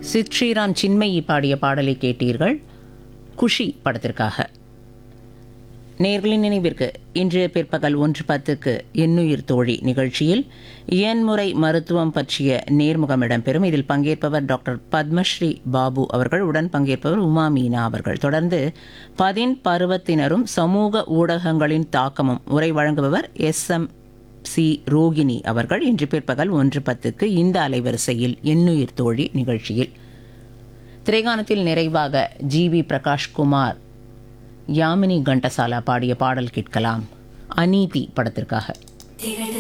சித் ஸ்ரீராம் சின்மயி பாடிய பாடலை கேட்டீர்கள் குஷி படத்திற்காக நேர்களின் நினைவிற்கு இன்று பிற்பகல் ஒன்று பத்துக்கு எண்ணுயிர் தோழி நிகழ்ச்சியில் இயன்முறை மருத்துவம் பற்றிய நேர்முகம் இடம்பெறும் இதில் பங்கேற்பவர் டாக்டர் பத்மஸ்ரீ பாபு அவர்கள் உடன் பங்கேற்பவர் உமா மீனா அவர்கள் தொடர்ந்து பதின் பருவத்தினரும் சமூக ஊடகங்களின் தாக்கமும் உரை வழங்குபவர் எஸ் எம் சி ரோகிணி அவர்கள் இன்று பிற்பகல் ஒன்று பத்துக்கு இந்த அலைவரிசையில் எண்ணுயிர் தோழி நிகழ்ச்சியில் திரைகானத்தில் நிறைவாக ஜி வி பிரகாஷ்குமார் யாமினி கண்டசாலா பாடிய பாடல் கேட்கலாம் அநீதி படத்திற்காக